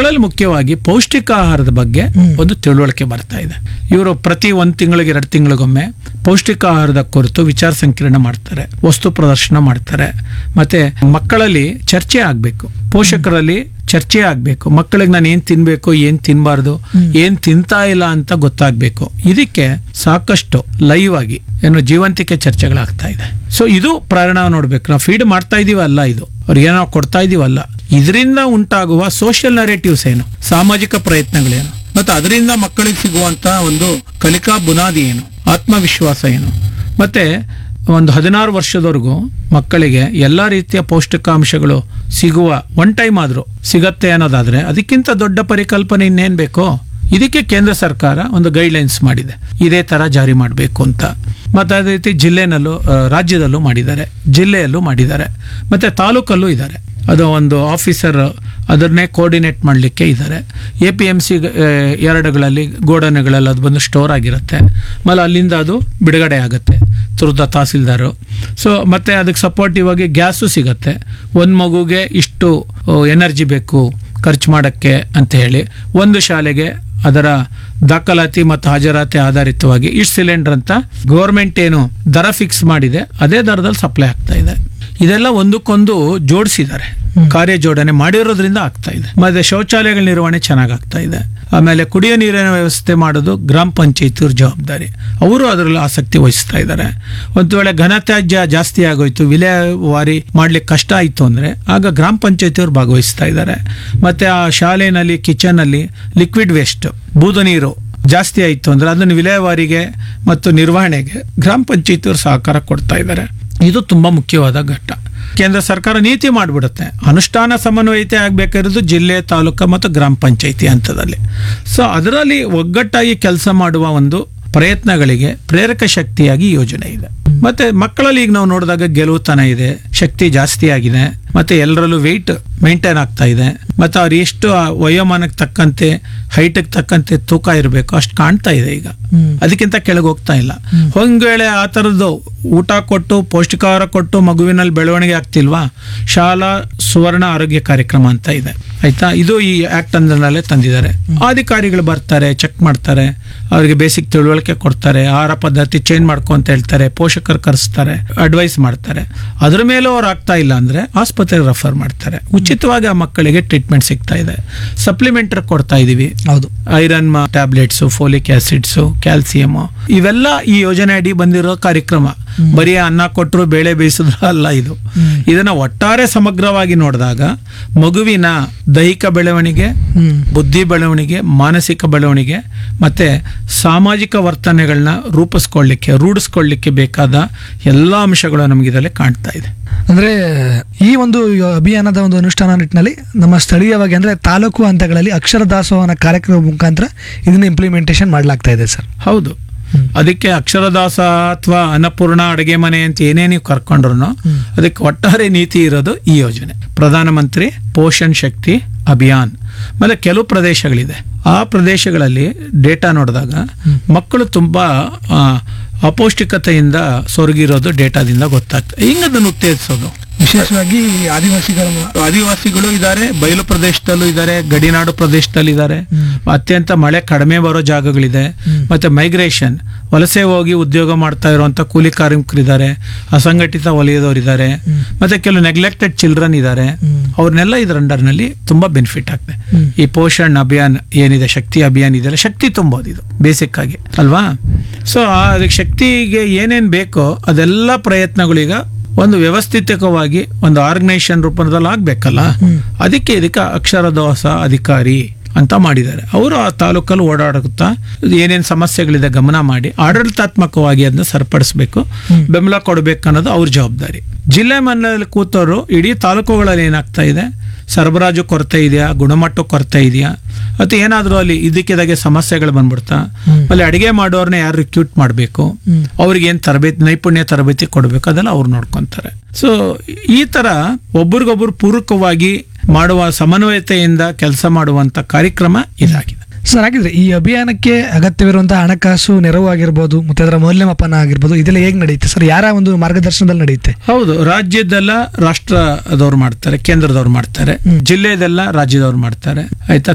ಮಕ್ಕಳಲ್ಲಿ ಮುಖ್ಯವಾಗಿ ಪೌಷ್ಟಿಕ ಆಹಾರದ ಬಗ್ಗೆ ಒಂದು ತಿಳುವಳಿಕೆ ಬರ್ತಾ ಇದೆ ಇವರು ಪ್ರತಿ ಒಂದ್ ತಿಂಗಳಿಗೆ ಎರಡು ತಿಂಗಳಿಗೊಮ್ಮೆ ಪೌಷ್ಟಿಕ ಆಹಾರದ ಕುರಿತು ವಿಚಾರ ಸಂಕಿರಣ ಮಾಡ್ತಾರೆ ವಸ್ತು ಪ್ರದರ್ಶನ ಮಾಡ್ತಾರೆ ಮತ್ತೆ ಮಕ್ಕಳಲ್ಲಿ ಚರ್ಚೆ ಆಗ್ಬೇಕು ಪೋಷಕರಲ್ಲಿ ಚರ್ಚೆ ಆಗ್ಬೇಕು ಮಕ್ಕಳಿಗೆ ನಾನು ಏನ್ ತಿನ್ಬೇಕು ಏನ್ ತಿನ್ಬಾರ್ದು ಏನ್ ತಿಂತಾ ಇಲ್ಲ ಅಂತ ಗೊತ್ತಾಗ್ಬೇಕು ಇದಕ್ಕೆ ಸಾಕಷ್ಟು ಲೈವ್ ಆಗಿ ಏನು ಜೀವಂತಿಕೆ ಚರ್ಚೆಗಳಾಗ್ತಾ ಇದೆ ಸೊ ಇದು ಪ್ರೇರಣಾ ನೋಡ್ಬೇಕು ನಾವು ಫೀಡ್ ಮಾಡ್ತಾ ಇದೀವಲ್ಲ ಇದು ಅವ್ರಿಗೆ ಏನೋ ಕೊಡ್ತಾ ಇದೀವಲ್ಲ ಇದರಿಂದ ಉಂಟಾಗುವ ಸೋಷಿಯಲ್ ನರೇಟಿವ್ಸ್ ಏನು ಸಾಮಾಜಿಕ ಪ್ರಯತ್ನಗಳೇನು ಮತ್ತೆ ಅದರಿಂದ ಮಕ್ಕಳಿಗೆ ಸಿಗುವಂತ ಒಂದು ಕಲಿಕಾ ಬುನಾದಿ ಏನು ಆತ್ಮವಿಶ್ವಾಸ ಏನು ಮತ್ತೆ ಒಂದು ಹದಿನಾರು ವರ್ಷದವರೆಗೂ ಮಕ್ಕಳಿಗೆ ಎಲ್ಲ ರೀತಿಯ ಪೌಷ್ಟಿಕಾಂಶಗಳು ಸಿಗುವ ಒನ್ ಟೈಮ್ ಆದ್ರೂ ಸಿಗತ್ತೆ ಅನ್ನೋದಾದ್ರೆ ಅದಕ್ಕಿಂತ ದೊಡ್ಡ ಪರಿಕಲ್ಪನೆ ಇನ್ನೇನ್ ಬೇಕೋ ಇದಕ್ಕೆ ಕೇಂದ್ರ ಸರ್ಕಾರ ಒಂದು ಗೈಡ್ಲೈನ್ಸ್ ಮಾಡಿದೆ ಇದೇ ತರ ಜಾರಿ ಮಾಡಬೇಕು ಅಂತ ಮತ್ತೆ ಅದೇ ರೀತಿ ಜಿಲ್ಲೆನಲ್ಲೂ ಆ, ರಾಜ್ಯದಲ್ಲೂ ಮಾಡಿದ್ದಾರೆ ಜಿಲ್ಲೆಯಲ್ಲೂ ಮಾಡಿದ್ದಾರೆ ಮತ್ತೆ ತಾಲೂಕಲ್ಲೂ ಇದ್ದಾರೆ ಅದು ಒಂದು ಆಫೀಸರ್ ಅದನ್ನೇ ಕೋರ್ಡಿನೇಟ್ ಮಾಡಲಿಕ್ಕೆ ಇದ್ದಾರೆ ಎ ಪಿ ಎಮ್ ಸಿ ಎರಡುಗಳಲ್ಲಿ ಗೋಡನ್ಗಳಲ್ಲಿ ಅದು ಬಂದು ಸ್ಟೋರ್ ಆಗಿರುತ್ತೆ ಆಮೇಲೆ ಅಲ್ಲಿಂದ ಅದು ಬಿಡುಗಡೆ ಆಗುತ್ತೆ ತುರ್ದ ತಹಸೀಲ್ದಾರು ಸೊ ಮತ್ತೆ ಅದಕ್ಕೆ ಸಪೋರ್ಟಿವ್ ಆಗಿ ಗ್ಯಾಸು ಸಿಗತ್ತೆ ಒಂದು ಮಗುಗೆ ಇಷ್ಟು ಎನರ್ಜಿ ಬೇಕು ಖರ್ಚು ಮಾಡೋಕ್ಕೆ ಅಂತ ಹೇಳಿ ಒಂದು ಶಾಲೆಗೆ ಅದರ ದಾಖಲಾತಿ ಮತ್ತು ಹಾಜರಾತಿ ಆಧಾರಿತವಾಗಿ ಇಷ್ಟು ಸಿಲಿಂಡರ್ ಅಂತ ಗೌರ್ಮೆಂಟ್ ಏನು ದರ ಫಿಕ್ಸ್ ಮಾಡಿದೆ ಅದೇ ದರದಲ್ಲಿ ಸಪ್ಲೈ ಆಗ್ತಾ ಇದೆ ಇದೆಲ್ಲ ಒಂದಕ್ಕೊಂದು ಜೋಡಿಸಿದ್ದಾರೆ ಕಾರ್ಯ ಜೋಡಣೆ ಮಾಡಿರೋದ್ರಿಂದ ಆಗ್ತಾ ಇದೆ ಮತ್ತೆ ಶೌಚಾಲಯಗಳ ನಿರ್ವಹಣೆ ಚೆನ್ನಾಗ್ ಆಗ್ತಾ ಇದೆ ಆಮೇಲೆ ಕುಡಿಯೋ ನೀರಿನ ವ್ಯವಸ್ಥೆ ಮಾಡೋದು ಗ್ರಾಮ ಪಂಚಾಯತಿಯವ್ರ ಜವಾಬ್ದಾರಿ ಅವರು ಅದರಲ್ಲಿ ಆಸಕ್ತಿ ವಹಿಸ್ತಾ ಇದ್ದಾರೆ ಒಂದು ವೇಳೆ ಘನತ್ಯಾಜ್ಯ ಜಾಸ್ತಿ ಆಗೋಯ್ತು ವಿಲೇವಾರಿ ಮಾಡ್ಲಿಕ್ಕೆ ಕಷ್ಟ ಆಯ್ತು ಅಂದ್ರೆ ಆಗ ಗ್ರಾಮ ಪಂಚಾಯತಿಯವರು ಭಾಗವಹಿಸ್ತಾ ಇದ್ದಾರೆ ಮತ್ತೆ ಆ ಶಾಲೆನಲ್ಲಿ ಕಿಚನ್ ಅಲ್ಲಿ ಲಿಕ್ವಿಡ್ ವೇಸ್ಟ್ ಬೂದು ನೀರು ಜಾಸ್ತಿ ಆಯ್ತು ಅಂದ್ರೆ ಅದನ್ನು ವಿಲೇವಾರಿಗೆ ಮತ್ತು ನಿರ್ವಹಣೆಗೆ ಗ್ರಾಮ ಪಂಚಾಯತಿಯವರು ಸಹಕಾರ ಕೊಡ್ತಾ ಇದ್ದಾರೆ ಇದು ತುಂಬಾ ಮುಖ್ಯವಾದ ಘಟ್ಟ ಕೇಂದ್ರ ಸರ್ಕಾರ ನೀತಿ ಮಾಡಿಬಿಡುತ್ತೆ ಅನುಷ್ಠಾನ ಸಮನ್ವಯತೆ ಆಗಬೇಕಾಗಿರೋದು ಜಿಲ್ಲೆ ತಾಲೂಕು ಮತ್ತು ಗ್ರಾಮ ಪಂಚಾಯತಿ ಹಂತದಲ್ಲಿ ಸೊ ಅದರಲ್ಲಿ ಒಗ್ಗಟ್ಟಾಗಿ ಕೆಲಸ ಮಾಡುವ ಒಂದು ಪ್ರಯತ್ನಗಳಿಗೆ ಪ್ರೇರಕ ಶಕ್ತಿಯಾಗಿ ಈ ಯೋಜನೆ ಇದೆ ಮತ್ತೆ ಮಕ್ಕಳಲ್ಲಿ ಈಗ ನಾವು ನೋಡಿದಾಗ ಗೆಲುವುತನ ಇದೆ ಶಕ್ತಿ ಜಾಸ್ತಿ ಆಗಿದೆ ಮತ್ತೆ ಎಲ್ಲರಲ್ಲೂ ವೆಯ್ಟ್ ಮೇಂಟೈನ್ ಆಗ್ತಾ ಇದೆ ಮತ್ತೆ ಅವ್ರು ಎಷ್ಟು ಆ ವಯೋಮಾನಕ್ಕೆ ತಕ್ಕಂತೆ ಹೈಟ್ಗೆ ತಕ್ಕಂತೆ ತೂಕ ಇರಬೇಕು ಅಷ್ಟು ಕಾಣ್ತಾ ಇದೆ ಈಗ ಅದಕ್ಕಿಂತ ಕೆಳಗೆ ಹೋಗ್ತಾ ಇಲ್ಲ ಒಂದ್ ವೇಳೆ ಆ ಥರದ್ದು ಊಟ ಕೊಟ್ಟು ಪೌಷ್ಟಿಕಾಹಾರ ಕೊಟ್ಟು ಮಗುವಿನಲ್ಲಿ ಬೆಳವಣಿಗೆ ಆಗ್ತಿಲ್ವಾ ಶಾಲಾ ಸುವರ್ಣ ಆರೋಗ್ಯ ಕಾರ್ಯಕ್ರಮ ಅಂತ ಇದೆ ಆಯ್ತಾ ಇದು ಈ ಆಕ್ಟ್ ಅಂದ್ರಲ್ಲೇ ತಂದಿದ್ದಾರೆ ಅಧಿಕಾರಿಗಳು ಬರ್ತಾರೆ ಚೆಕ್ ಮಾಡ್ತಾರೆ ಅವರಿಗೆ ಬೇಸಿಕ್ ತಿಳುವಳಿಕೆ ಕೊಡ್ತಾರೆ ಆಹಾರ ಪದ್ಧತಿ ಚೇಂಜ್ ಮಾಡ್ಕೊ ಅಂತ ಹೇಳ್ತಾರೆ ಪೋಷಕರು ಕರೆಸ್ತಾರೆ ಅಡ್ವೈಸ್ ಮಾಡ್ತಾರೆ ಅದ್ರ ಮೇಲೂ ಅವ್ರು ಆಗ್ತಾ ಇಲ್ಲ ಅಂದ್ರೆ ಆಸ್ಪತ್ರೆಗೆ ರೆಫರ್ ಮಾಡ್ತಾರೆ ಉಚಿತವಾಗಿ ಆ ಮಕ್ಕಳಿಗೆ ಟ್ರೀಟ್ಮೆಂಟ್ ಸಿಗ್ತಾ ಇದೆ ಸಪ್ಲಿಮೆಂಟರ್ ಕೊಡ್ತಾ ಇದೀವಿ ಹೌದು iron tablets folic acids calcium ಇವೆಲ್ಲ ಈ ಯೋಜನೆ ಅಡಿ ಬಂದಿರೋ ಕಾರ್ಯಕ್ರಮ ಬರೀ ಅನ್ನ ಕೊಟ್ಟರು ಬೇಳೆ ಬೇಯಿಸಿದ್ರು ಅಲ್ಲ ಇದು ಇದನ್ನ ಒಟ್ಟಾರೆ ಸಮಗ್ರವಾಗಿ ನೋಡಿದಾಗ ಮಗುವಿನ ದೈಹಿಕ ಬೆಳವಣಿಗೆ ಹ್ಮ್ ಬುದ್ಧಿ ಬೆಳವಣಿಗೆ ಮಾನಸಿಕ ಬೆಳವಣಿಗೆ ಮತ್ತೆ ಸಾಮಾಜಿಕ ವರ್ತನೆಗಳನ್ನ ರೂಪಿಸ್ಕೊಳ್ಳಿಕ್ಕೆ ರೂಢಿಸ್ಕೊಳ್ಳಿಕ್ಕೆ ಬೇಕಾದ ಎಲ್ಲ ಅಂಶಗಳು ನಮಗೆ ಇದರಲ್ಲಿ ಕಾಣ್ತಾ ಇದೆ ಅಂದ್ರೆ ಈ ಒಂದು ಅಭಿಯಾನದ ಒಂದು ಅನುಷ್ಠಾನ ನಿಟ್ಟಿನಲ್ಲಿ ನಮ್ಮ ಸ್ಥಳೀಯವಾಗಿ ಅಂದ್ರೆ ತಾಲೂಕು ಹಂತಗಳಲ್ಲಿ ಅಕ್ಷರ ದಾಸೋಹನ ಕಾರ್ಯಕ್ರಮ ಮುಖಾಂತರ ಇದನ್ನ ಇಂಪ್ಲಿಮೆಂಟೇಷನ್ ಮಾಡಲಾಗ್ತಾ ಇದೆ ಸರ್ ಹೌದು ಅದಕ್ಕೆ ಅಕ್ಷರದಾಸ ಅಥವಾ ಅನ್ನಪೂರ್ಣ ಅಡುಗೆ ಮನೆ ಅಂತ ಏನೇ ನೀವು ಕರ್ಕೊಂಡ್ರು ಅದಕ್ಕೆ ಒಟ್ಟಾರೆ ನೀತಿ ಇರೋದು ಈ ಯೋಜನೆ ಪ್ರಧಾನಮಂತ್ರಿ ಪೋಷಣ್ ಶಕ್ತಿ ಅಭಿಯಾನ್ ಆಮೇಲೆ ಕೆಲವು ಪ್ರದೇಶಗಳಿದೆ ಆ ಪ್ರದೇಶಗಳಲ್ಲಿ ಡೇಟಾ ನೋಡಿದಾಗ ಮಕ್ಕಳು ತುಂಬಾ ಆ, ಅಪೌಷ್ಟಿಕತೆಯಿಂದ ಸೊರಗಿರೋದು ಡೇಟಾದಿಂದ ಗೊತ್ತಾಗ್ತದೆ ಹಿಂಗದನ್ನು ಉತ್ತೇಜಿಸೋದು ವಿಶೇಷವಾಗಿ ಆದಿವಾಸಿಗಳ ಆದಿವಾಸಿಗಳು ಇದ್ದಾರೆ ಬಯಲು ಪ್ರದೇಶದಲ್ಲೂ ಇದ್ದಾರೆ ಗಡಿನಾಡು ಪ್ರದೇಶದಲ್ಲಿ ಇದ್ದಾರೆ ಅತ್ಯಂತ ಮಳೆ ಕಡಿಮೆ ಬರೋ ಜಾಗಗಳಿದೆ ಮತ್ತೆ ಮೈಗ್ರೇಷನ್ ವಲಸೆ ಹೋಗಿ ಉದ್ಯೋಗ ಮಾಡ್ತಾ ಇರುವಂತ ಕೂಲಿ ಕಾರ್ಮಿಕರಿದ್ದಾರೆ ಅಸಂಘಟಿತ ವಲಯದವರಿದ್ದಾರೆ ಮತ್ತೆ ಕೆಲವು ನೆಗ್ಲೆಕ್ಟೆಡ್ ಚಿಲ್ಡ್ರನ್ ಇದ್ದಾರೆ ಅವ್ರನ್ನೆಲ್ಲ ಇದ್ರ ಅಂಡರ್ನಲ್ಲಿ ತುಂಬಾ ಬೆನಿಫಿಟ್ ಆಗ್ತದೆ ಈ ಪೋಷಣ್ ಅಭಿಯಾನ್ ಏನಿದೆ ಶಕ್ತಿ ಅಭಿಯಾನ್ ಇದೆಲ್ಲ ಶಕ್ತಿ ತುಂಬೋದು ಇದು ಬೇಸಿಕ್ ಆಗಿ ಅಲ್ವಾ ಸೊ ಅದಕ್ಕೆ ಶಕ್ತಿಗೆ ಏನೇನ್ ಬೇಕೋ ಅದೆಲ್ಲ ಪ್ರಯತ್ನಗಳೀಗ ಒಂದು ವ್ಯವಸ್ಥಿತವಾಗಿ ಒಂದು ಆರ್ಗನೈಸೇಷನ್ ರೂಪದಲ್ಲಿ ಆಗ್ಬೇಕಲ್ಲ ಅದಕ್ಕೆ ಇದಕ್ಕೆ ಅಕ್ಷರದೋಸ ಅಧಿಕಾರಿ ಅಂತ ಮಾಡಿದ್ದಾರೆ ಅವರು ಆ ತಾಲೂಕಲ್ಲಿ ಓಡಾಡುತ್ತಾ ಏನೇನ್ ಸಮಸ್ಯೆಗಳಿದೆ ಗಮನ ಮಾಡಿ ಆಡಳಿತಾತ್ಮಕವಾಗಿ ಅದನ್ನ ಸರಿಪಡಿಸ್ಬೇಕು ಬೆಂಬಲ ಕೊಡ್ಬೇಕು ಅನ್ನೋದು ಅವ್ರ ಜವಾಬ್ದಾರಿ ಜಿಲ್ಲೆ ಮನೆಯಲ್ಲಿ ಕೂತವರು ಇಡೀ ತಾಲೂಕುಗಳಲ್ಲಿ ಏನಾಗ್ತಾ ಇದೆ ಸರಬರಾಜು ಕೊರತೆ ಇದೆಯಾ ಗುಣಮಟ್ಟ ಕೊರತೆ ಇದೆಯಾ ಅಥವಾ ಏನಾದರೂ ಅಲ್ಲಿ ಇದಕ್ಕಿದಾಗೆ ಸಮಸ್ಯೆಗಳು ಬಂದ್ಬಿಡ್ತಾ ಅಲ್ಲಿ ಅಡಿಗೆ ಮಾಡೋರ್ನ ಯಾರು ರಿಕ್ಯೂಟ್ ಮಾಡಬೇಕು ಅವ್ರಿಗೆ ಏನ್ ತರಬೇತಿ ನೈಪುಣ್ಯ ತರಬೇತಿ ಕೊಡಬೇಕು ಅದೆಲ್ಲ ಅವ್ರು ನೋಡ್ಕೊಂತಾರೆ ಸೊ ಈ ತರ ಒಬ್ರಿಗೊಬ್ರು ಪೂರಕವಾಗಿ ಮಾಡುವ ಸಮನ್ವಯತೆಯಿಂದ ಕೆಲಸ ಮಾಡುವಂತ ಕಾರ್ಯಕ್ರಮ ಇದಾಗಿದೆ ಸರ್ ಹಾಗಿದ್ರೆ ಈ ಅಭಿಯಾನಕ್ಕೆ ಅಗತ್ಯವಿರುವಂತಹ ಹಣಕಾಸು ನೆರವು ಆಗಿರ್ಬೋದು ಮತ್ತೆ ಅದರ ಮೌಲ್ಯಮಾಪನ ಆಗಿರ್ಬೋದು ಇದೆಲ್ಲ ಹೇಗೆ ನಡೆಯುತ್ತೆ ಸರ್ ಯಾರ ಒಂದು ಮಾರ್ಗದರ್ಶನದಲ್ಲಿ ನಡೆಯುತ್ತೆ ಹೌದು ರಾಜ್ಯದೆಲ್ಲ ರಾಷ್ಟ್ರದವ್ರು ಮಾಡ್ತಾರೆ ಕೇಂದ್ರದವ್ರು ಮಾಡ್ತಾರೆ ಜಿಲ್ಲೆದೆಲ್ಲ ರಾಜ್ಯದವ್ರು ಮಾಡ್ತಾರೆ ಆಯ್ತಾ